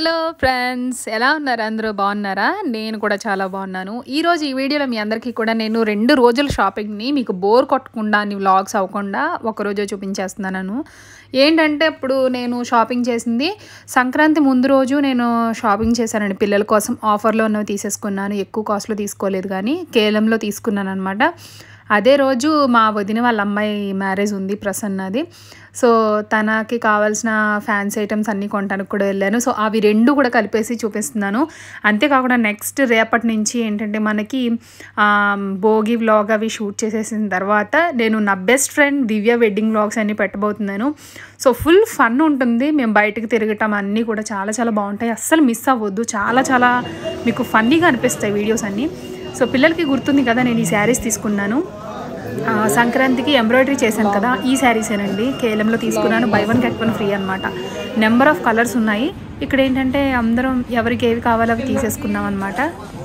Hello friends ఎలా ఉన్నారు అందరూ బాగున్నారా నేను కూడా చాలా బాగున్నాను ఈరోజు ఈ వీడియోలో మీ అందరికీ కూడా నేను రెండు రోజుల షాపింగ్ని మీకు బోర్ కొట్టకుండా అని వ్లాగ్స్ అవ్వకుండా ఒకరోజు చూపించేస్తున్నాను ఏంటంటే ఇప్పుడు నేను షాపింగ్ చేసింది సంక్రాంతి ముందు రోజు నేను షాపింగ్ చేశానండి పిల్లల కోసం ఆఫర్లో ఉన్నవి తీసేసుకున్నాను ఎక్కువ కాస్ట్లో తీసుకోలేదు కానీ కేలంలో తీసుకున్నాను అనమాట అదే రోజు మా వదిన వాళ్ళ అమ్మాయి మ్యారేజ్ ఉంది ప్రసన్నది సో తనకి కావాల్సిన ఫ్యాన్సీ ఐటమ్స్ అన్నీ కొనడానికి కూడా వెళ్ళాను సో అవి రెండు కూడా కలిపేసి చూపిస్తున్నాను అంతేకాకుండా నెక్స్ట్ రేపటి నుంచి ఏంటంటే మనకి ఆ, భోగి వ్లాగ్ అవి షూట్ చేసేసిన తర్వాత నేను నా best friend Divya wedding vlogs అన్ని పెట్టబోతున్నాను సో ఫుల్ ఫన్ ఉంటుంది మేము బయటకు తిరగటం అన్నీ కూడా చాలా చాలా బాగుంటాయి అస్సలు మిస్ అవ్వద్దు చాలా చాలా మీకు ఫన్నీగా అనిపిస్తాయి వీడియోస్ అన్నీ సో పిల్లలకి గుర్తుంది కదా నేను ఈ శారీస్ తీసుకున్నాను ఆ, సంక్రాంతికి ఎంబ్రాయిడరీ చేశాను కదా ఈ శారీసేనండి కేఎల్ఎంలో తీసుకున్నాను buy one get one free అనమాట నెంబర్ ఆఫ్ కలర్స్ ఉన్నాయి ఇక్కడ ఏంటంటే అందరం ఎవరికి ఏవి కావాలో అవి తీసేసుకున్నాం అనమాట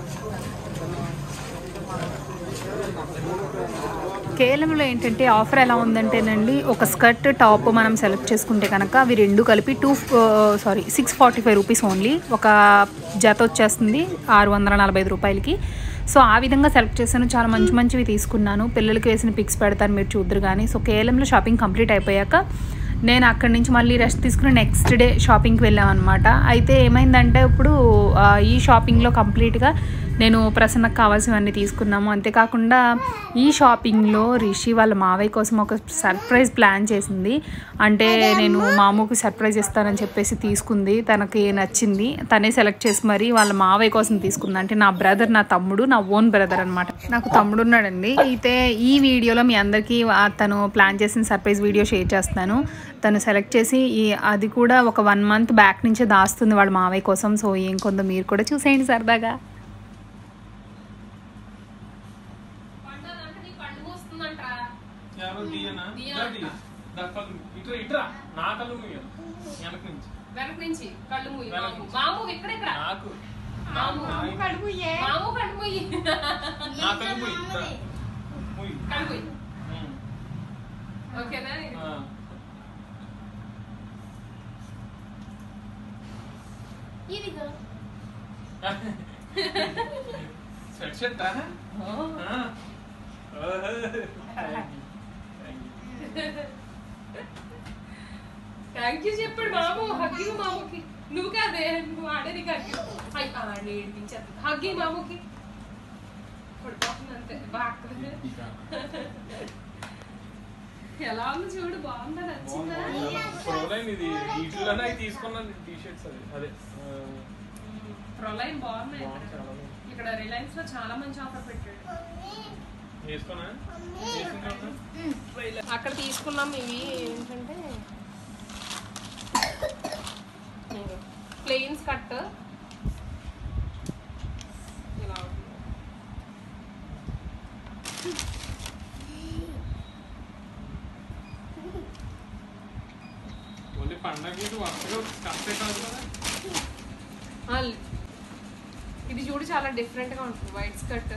కేఎల్ఎంలో ఏంటంటే ఆఫర్ ఎలా ఉందంటేనండి ఒక స్కర్ట్ టాప్ మనం సెలెక్ట్ చేసుకుంటే కనుక అవి రెండు కలిపి two sorry six forty five rupees only ఒక జత వచ్చేస్తుంది ఆరు వందల నలభై ఐదు రూపాయలకి సో ఆ విధంగా సెలెక్ట్ చేశాను చాలా మంచి మంచివి తీసుకున్నాను పిల్లలకి వేసిన పిక్స్ పెడతాను మీరు చూద్దరు కానీ సో కేఎల్ఎంలో షాపింగ్ కంప్లీట్ అయిపోయాక నేను అక్కడి నుంచి మళ్ళీ రెస్ట్ తీసుకుని నెక్స్ట్ డే షాపింగ్కి వెళ్ళాం అనమాట అయితే ఏమైందంటే ఇప్పుడు ఆ, ఈ షాపింగ్లో కంప్లీట్గా నేను ప్రసన్నకు కావాల్సినవన్నీ తీసుకున్నాము అంతేకాకుండా ఈ షాపింగ్లో రిషి వాళ్ళ మావయ్య కోసం ఒక సర్ప్రైజ్ ప్లాన్ చేసింది అంటే నేను మామూకి సర్ప్రైజ్ ఇస్తానని చెప్పేసి తీసుకుంది తనకి నచ్చింది తనే సెలెక్ట్ చేసి మరి వాళ్ళ మావయ్య కోసం తీసుకుంది అంటే నా బ్రదర్ నా తమ్ముడు నా ఓన్ బ్రదర్ అనమాట నాకు తమ్ముడు ఉన్నాడండి అయితే ఈ వీడియోలో మీ అందరికీ ఆ తను ప్లాన్ చేసిన సర్ప్రైజ్ వీడియో షేర్ చేస్తాను తను సెలెక్ట్ చేసి ఈ అది కూడా ఒక వన్ మంత్ బ్యాక్ నుంచే దాస్తుంది వాళ్ళ మావయ్య కోసం సో ఏం కొంత మీరు కూడా చూసేయండి సరదాగా ఎవరో దియనా దా దియ. దా కళ్ళు మూయి. ఇట్రా ఇట్రా నా కళ్ళు మూయ వెనక నుంచి వెనక నుంచి కళ్ళు మూయి వెనక మాము నుంచి. మాము ఇక్కడ ఇక్కడ నాకు మాము నా- కళ్ళు మూయే మాము కళ్ళు మూయి నా కళ్ళు మూయి ఇట్రా. మూయి. కళ్ళు మూయి ఉమ్. ఓకేనా ఆ. స్వెట్ షర్ట్ ఆ? ఆ. ఓహో. Thank you. Thank you. Thank you చెప్పాడు మాము హగ్గి మాముకి నువ్వు కాదే నువ్వు ఆడే నీకు హగ్గి అయ్యి ఆడే ఏడిపించేది హగ్గి మాముకి పడిపోతుంది అంతే బాగా ఎలా ఉంది చూడు బాగుందా నచ్చిందా ప్రోలైన్ ఇది వీటిలోనే అవి తీసుకున్నాను టీ షర్ట్స్ అది అదే ఆ, ప్రొలైన్ బాగున్నాయి బాగుంది, ఇక్కడ. చాలా బాగుంది. ఇక్కడ రిలయన్స్ లో చాలా మంచి ఆఫర్ పెట్టాడు వేసుకోనా వేసుకుంటా అక్కడ తీసుకున్నాం ఇవి ఏంటంటే ప్లెయిన్స్ కట్ ఇలా ఉంటుంది. ఓన్లీ పండగకి ఇది వరుసగా కష్టే కాదు కదా ఆ, ఇది చూడు చాలా డిఫరెంట్ గా ఉంటుంది వైట్ స్కర్ట్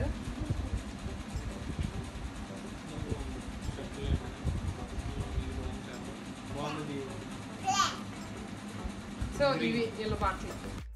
బాగుంది సో ఇవి ఇలా పాటలు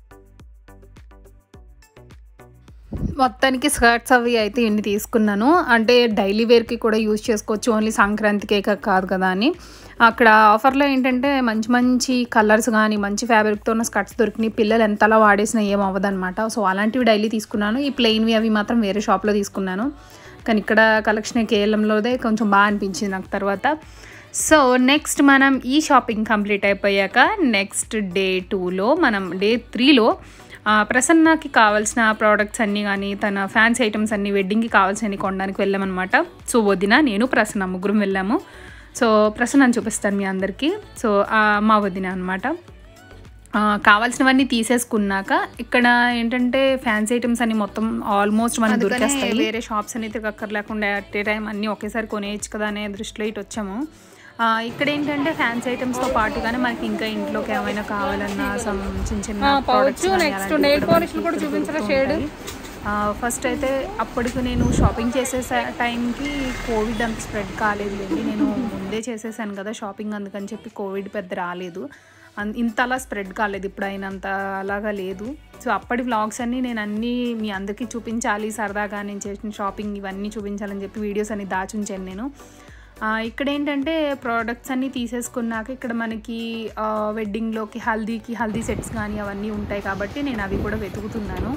మొత్తానికి స్కర్ట్స్ అవి అయితే ఇన్ని తీసుకున్నాను అంటే డైలీ వేర్కి కూడా యూజ్ చేసుకోవచ్చు ఓన్లీ సంక్రాంతికే కా- కాదు కదా అని అక్కడ ఆఫర్లో ఏంటంటే మంచి మంచి కలర్స్ కానీ మంచి ఫ్యాబ్రిక్తో ఉన్న స్కర్ట్స్ దొరికినాయి పిల్లలు ఎంతలా వాడేసినా ఏం అవ్వదన్నమాట సో అలాంటివి డైలీ తీసుకున్నాను ఈ ప్లెయిన్వి అవి మాత్రం వేరే షాప్లో తీసుకున్నాను కానీ ఇక్కడ కలెక్షన్ కేఎల్ఎంలోదే కొంచెం బాగా అనిపించింది నాకు తర్వాత సో నెక్స్ట్ మనం ఈ షాపింగ్ కంప్లీట్ అయిపోయాక నెక్స్ట్ డే టూలో మనం డే త్రీలో ఆ, ప్రసన్నకి కావాల్సిన ప్రోడక్ట్స్ అన్నీ కానీ తన ఫ్యాన్సీ ఐటమ్స్ అన్నీ వెడ్డింగ్కి కావాల్సినవి కొనడానికి వెళ్ళామన్నమాట సో వదిన నేను ప్రసన్న ముగ్గురం వెళ్ళాము సో ప్రసన్నని చూపిస్తాను మీ అందరికీ సో ఆ, మా వదిన అనమాట కావాల్సినవన్నీ తీసేసుకున్నాక ఇక్కడ ఏంటంటే ఫ్యాన్సీ ఐటమ్స్ అన్ని మొత్తం ఆల్మోస్ట్ మనకి దొరికేస్తాయి వేరే షాప్స్ అని తిరగక్కర్లేకుండా అట్ ఏ టైం అన్నీ ఒకేసారి కొనేయచ్చు కదా అనే దృష్టిలో ఇటు వచ్చాము ఆ, ఇక్కడ ఏంటంటే ఫ్యాన్సీ ఐటమ్స్తో పాటుగానే మనకి ఇంకా ఇంట్లోకి ఏమైనా కావాలన్నా some చిన్న చిన్న products కానీ నెక్స్ట్ అలాంటివి నెయిల్ కూడా పాలిష్ మనకి కూడా ఇక్కడ చూపించరా దొరుకుతూ షేడ్ ఉంటాయి. ఫస్ట్ అయితే అప్పటికి నేను షాపింగ్ చేసే టైంకి కోవిడ్ అంత స్ప్రెడ్ కాలేదు లేండి నేను ముందే చేసేసాను కదా షాపింగ్ అందుకని చెప్పి కోవిడ్ పెద్ద రాలేదు అన్- ఇంతలా స్ప్రెడ్ కాలేదు ఇప్పుడు అయినంత అలాగా లేదు సో అప్పటి వ్లాగ్స్ అన్నీ నేను అన్నీ మీ అందరికీ చూపించాలి సరదాగా నేను చేసిన షాపింగ్ ఇవన్నీ చూపించాలని చెప్పి వీడియోస్ అన్ని దాచుంచాను నేను ఆ, ఇక్కడ ఏంటంటే ప్రోడక్ట్స్ అన్నీ తీసేసుకున్నాక ఇక్కడ మనకి ఆ, వెడ్డింగ్లోకి హల్దీకి హల్దీ సెట్స్ కానీ అవన్నీ ఉంటాయి కాబట్టి నేను అవి కూడా వెతుకుతున్నాను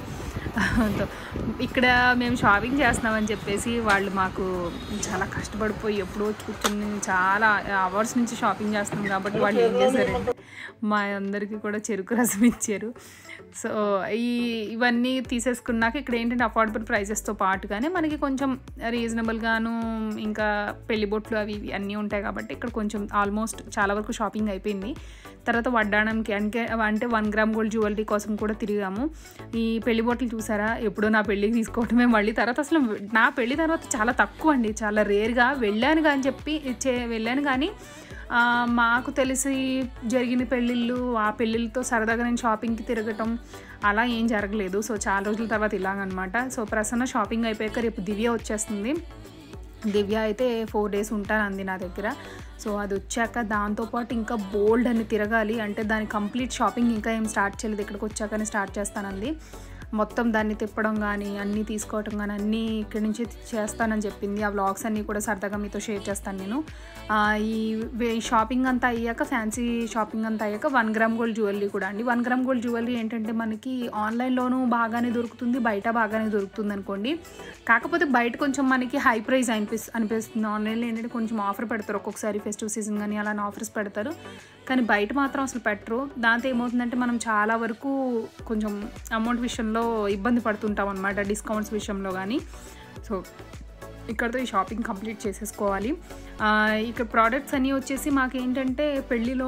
తో- ఇక్కడ మేము షాపింగ్ చేస్తున్నామని చెప్పేసి వాళ్ళు మాకు చాలా కష్టపడిపోయి ఎప్పుడో కూర్చొని చాలా అవర్స్ నుంచి షాపింగ్ చేస్తున్నాం కాబట్టి వాళ్ళు ఏం చేశారంటే మా అందరికీ కూడా చెరుకు రసం ఇచ్చారు సో ఈ ఇవన్నీ తీసేసుకున్నాక ఇక్కడ ఏంటంటే అఫోర్డబుల్ ప్రైజెస్తో పాటుగానే మనకి కొంచెం రీజనబుల్గాను ఇంకా పెళ్లి బొట్లు అవి ఇవి అన్నీ ఉంటాయి కాబట్టి ఇక్కడ కొంచెం ఆల్మోస్ట్ చాలా వరకు షాపింగ్ అయిపోయింది తర్వాత వడ్డాణంకి అంటే అంటే వన్ గ్రామ్ గోల్డ్ జ్యువెలరీ కోసం కూడా తిరిగాము ఈ పెళ్లి బొట్లు చూసారా ఎప్పుడో నా పెళ్ళికి తీసుకోవటమే మళ్ళీ తర్వాత అసలు నా పెళ్లి తర్వాత చాలా తక్కువ అండి చాలా రేర్గా వెళ్ళాను కానీ చెప్పి చే వెళ్ళాను కానీ ఆ, మాకు తెలిసి జరిగిన పెళ్ళిళ్ళు ఆ పెళ్ళిళ్ళతో సరదాగా నేను షాపింగ్కి తిరగటం అలా ఏం జరగలేదు సో చాలా రోజుల తర్వాత ఇలాగనమాట సో ప్రసన్న షాపింగ్ అయిపోయాక రేపు దివ్య వచ్చేస్తుంది దివ్య అయితే ఫోర్ డేస్ ఉంటాను అంది నా దగ్గర సో అది వచ్చాక దాంతోపాటు ఇంకా బోల్డ్ అని తిరగాలి అంటే దాని కంప్లీట్ షాపింగ్ ఇంకా ఏం స్టార్ట్ చేయలేదు ఇక్కడికి వచ్చాకనే స్టార్ట్ చేస్తానంది మొత్తం దాన్ని తిప్పడం కానీ అన్నీ తీసుకోవటం కానీ అన్నీ ఇక్కడి నుంచి చేస్తానని చెప్పింది ఆ వ్లాగ్స్ అన్నీ కూడా సరదాగా మీతో షేర్ చేస్తాను నేను ఆ, ఈ వే- షాపింగ్ అంతా అయ్యాక ఫ్యాన్సీ షాపింగ్ అంతా అయ్యాక వన్ గ్రామ్ గోల్డ్ జ్యువెలరీ కూడా అండి వన్ గ్రామ్ గోల్డ్ జ్యువెలరీ ఏంటంటే మనకి ఆన్లైన్లోనూ బాగానే దొరుకుతుంది బయట బాగానే దొరుకుతుంది అనుకోండి కాకపోతే బయట కొంచెం మనకి హై ప్రైస్ అనిపిస్ అనిపిస్తుంది ఆన్లైన్లో ఏంటంటే కొంచెం ఆఫర్ పెడతారు ఒక్కొక్కసారి ఫెస్టివ్ సీజన్ కానీ అలా ఆఫర్స్ పెడతారు కానీ బయట మాత్రం అసలు పెట్టరు దాంతో ఏమవుతుందంటే మనం చాలా వరకు కొంచెం అమౌంట్ విషయంలో ఇబ్బంది పడుతుంటాం అనమాట డిస్కౌంట్స్ విషయంలో కానీ సో ఇక్కడతో ఈ షాపింగ్ కంప్లీట్ చేసేసుకోవాలి ఆ, ఇక్కడ ప్రోడక్ట్స్ అన్నీ వచ్చేసి మాకేంటంటే పెళ్ళిలో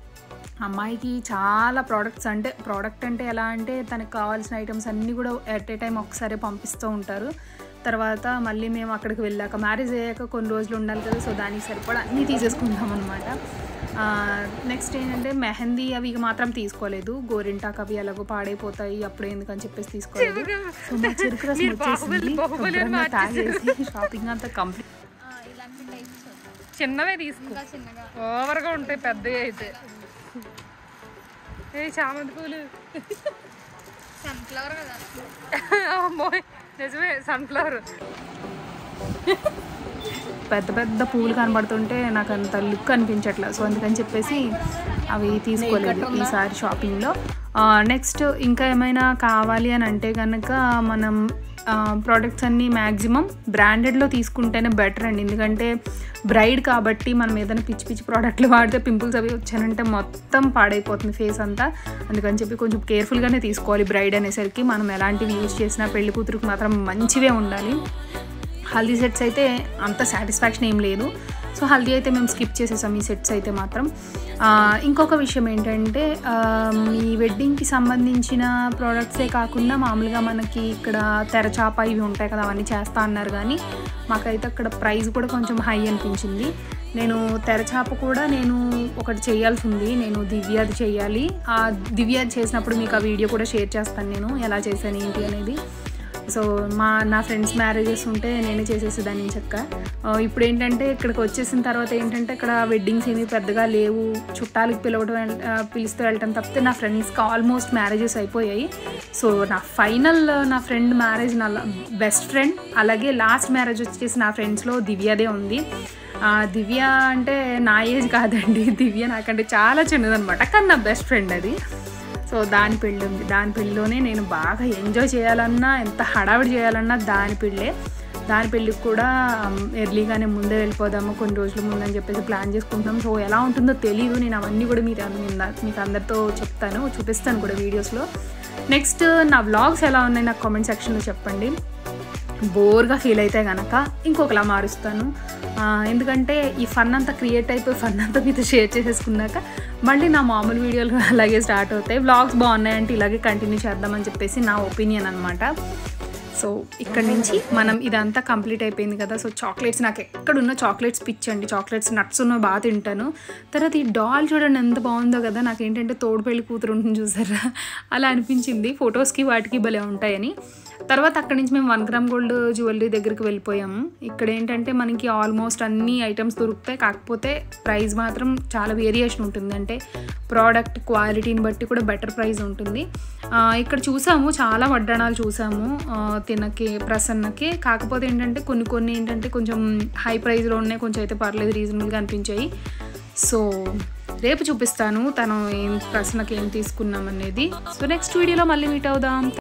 అమ్మాయికి చాలా ప్రోడక్ట్స్ అంటే ప్రోడక్ట్ అంటే ఎలా అంటే తనకు కావాల్సిన ఐటమ్స్ అన్నీ కూడా ఎట్ ఏ టైం ఒకసారి పంపిస్తూ ఉంటారు తర్వాత మళ్ళీ మేము అక్కడికి వెళ్ళాక మ్యారేజ్ అయ్యాక కొన్ని రోజులు ఉండాలి కదా సో దానికి సరిపడా అన్నీ తీసేసుకుంటాం అనమాట నెక్స్ట్ ఏంటంటే మెహందీ అవి మాత్రం తీసుకోలేదు గోరింటాకు అవి ఎలాగో పాడైపోతాయి అప్పుడు ఎందుకని చెప్పేసి తీసుకోలేదు సో మా చెరుకు రసం మీరు బాహుబలి- వచ్చేసింది బాహుబలి అని శుభ్రంగా తాగేసి షాపింగ్ అంతా కంప్లీట్ ఇలాంటి టైప్స్ చిన్నవే తీసుకో ఇంకా చిన్నగా ఓవర్గా ఉంటాయి పెద్దవి అయితే ఏ చామంతి పూలు సన్ఫ్లవర్ కదా అమ్మో నిజమే సన్ఫ్లవర్ పెద్ద పెద్ద పువ్వులు కనబడుతుంటే నాకు అంత లుక్ అనిపించట్లేదు సో అందుకని చెప్పేసి అవి తీసుకోలేదు ఈసారి షాపింగ్లో నెక్స్ట్ ఇంకా ఏమైనా కావాలి అని అంటే కనుక మనం ప్రోడక్ట్స్ అన్నీ మ్యాక్సిమం బ్రాండెడ్లో తీసుకుంటేనే బెటర్ అండి ఎందుకంటే బ్రైడ్ కాబట్టి మనం ఏదైనా పిచ్చి పిచ్చి ప్రోడక్ట్లు వాడితే పింపుల్స్ అవి వచ్చానంటే మొత్తం పాడైపోతుంది ఫేస్ అంతా అందుకని చెప్పి కొంచెం కేర్ఫుల్గానే తీసుకోవాలి బ్రైడ్ అనేసరికి మనం ఎలాంటివి యూజ్ చేసినా పెళ్లి కూతురుకి మాత్రం మంచివే ఉండాలి హల్దీ సెట్స్ అయితే అంత సాటిస్ఫాక్షన్ ఏం లేదు సో హల్దీ అయితే మేము స్కిప్ చేసేసాం ఈ సెట్స్ అయితే మాత్రం ఆ, ఇంకొక విషయం ఏంటంటే ఆ, మీ వెడ్డింగ్కి సంబంధించిన ప్రోడక్ట్సే కాకుండా మామూలుగా మనకి ఇక్కడ తెరచాప ఇవి ఉంటాయి కదా అవన్నీ చేస్తా అన్నారు కానీ మాకైతే అక్కడ ప్రైస్ కూడా కొంచెం హై అనిపించింది నేను తెరచాప కూడా నేను ఒకటి చేయాల్సి ఉంది నేను దివ్యాది చేయాలి ఆ దివ్యాది చేసినప్పుడు మీకు ఆ వీడియో కూడా షేర్ చేస్తాను నేను ఎలా చేశాను ఏంటి అనేది సో మా నా ఫ్రెండ్స్ మ్యారేజెస్ ఉంటే నేనే చేసేసేదాన్ని చక్క ఆ, ఇప్పుడు ఏంటంటే ఇక్కడికి వచ్చేసిన తర్వాత ఏంటంటే ఇక్కడ వెడ్డింగ్స్ ఏమీ పెద్దగా లేవు చుట్టాలకు పిలవడం వెల్- ఆ, పిలుస్తూ వెళ్ళటం తప్పితే నా ఫ్రెండ్స్కి ఆల్మోస్ట్ మ్యారేజెస్ అయిపోయాయి సో నా ఫైనల్ నా ఫ్రెండ్ మ్యారేజ్ నా బెస్ట్ ఫ్రెండ్ అలాగే లాస్ట్ మ్యారేజ్ వచ్చేసి నా ఫ్రెండ్స్లో దివ్యదే ఉంది ఆ, దివ్య అంటే నా ఏజ్ కాదండి దివ్య నాకంటే చాలా చిన్నదనమాట కానీ నా బెస్ట్ ఫ్రెండ్ అది సో దాని పెళ్ళి ఉంది దాని పెళ్ళిలోనే నేను బాగా ఎంజాయ్ చేయాలన్నా ఎంత హడావిడి చేయాలన్నా దాని పెళ్ళే దాని పెళ్ళికి కూడా ఎర్లీగానే ముందే వెళ్ళిపోదాము కొన్ని రోజుల ముందు అని చెప్పేసి ప్లాన్ చేసుకుంటున్నాం సో ఎలా ఉంటుందో తెలియదు నేను అవన్నీ కూడా మీరు అంద- మీకు అందరితో చెప్తాను చూపిస్తాను కూడా వీడియోస్లో నెక్స్ట్ నా వ్లాగ్స్ ఎలా ఉన్నాయి నాకు కామెంట్ సెక్షన్లో చెప్పండి బోర్గా ఫీల్ అయితే కనుక ఇంకొకలా మారుస్తాను ఆ, ఎందుకంటే ఈ ఫన్ అంతా క్రియేట్ అయిపోయి ఫన్ అంతా మీతో షేర్ చేసేసుకున్నాక మళ్ళీ నా మామూలు వీడియోలు అలాగే స్టార్ట్ అవుతాయి వ్లాగ్స్ బాగున్నాయంటే ఇలాగే కంటిన్యూ చేద్దామని చెప్పేసి నా ఒపీనియన్ అనమాట సో ఇక్కడ నుంచి మనం ఇదంతా కంప్లీట్ అయిపోయింది కదా సో చాక్లెట్స్ నాకు ఎక్కడున్న చాక్లెట్స్ పిచ్చండి చాక్లెట్స్ నట్స్ ఉన్న బాగా తింటాను తర్వాత ఈ డాల్ చూడండి ఎంత బాగుందో కదా నాకు ఏంటంటే తోడు పెళ్లి కూతురు ఉంటుంది చూసారా అలా అనిపించింది ఫొటోస్కి వాటికి భలే ఉంటాయని తర్వాత అక్కడి నుంచి మేము వన్ గ్రామ్ గోల్డ్ జ్యువెలరీ దగ్గరికి వెళ్ళిపోయాము ఇక్కడ ఏంటంటే మనకి ఆల్మోస్ట్ అన్ని ఐటమ్స్ దొరుకుతాయి కాకపోతే ప్రైస్ మాత్రం చాలా వేరియేషన్ ఉంటుంది అంటే ప్రోడక్ట్ క్వాలిటీని బట్టి కూడా బెటర్ ప్రైస్ ఉంటుంది ఆ, ఇక్కడ చూసాము చాలా వడ్డాణాలు చూసాము ఆ, తినకి ప్రసన్నకి కాకపోతే ఏంటంటే కొన్ని కొన్ని ఏంటంటే కొంచెం హై ప్రైస్లో ఉన్నాయి కొంచెం అయితే పర్లేదు రీజనబుల్గా అనిపించాయి సో రేపు చూపిస్తాను తను ఏం ప్రశ్నకి ఏం తీసుకున్నాం అనేది సో నెక్స్ట్ వీడియోలో మళ్ళీ మీట్ అవుదాం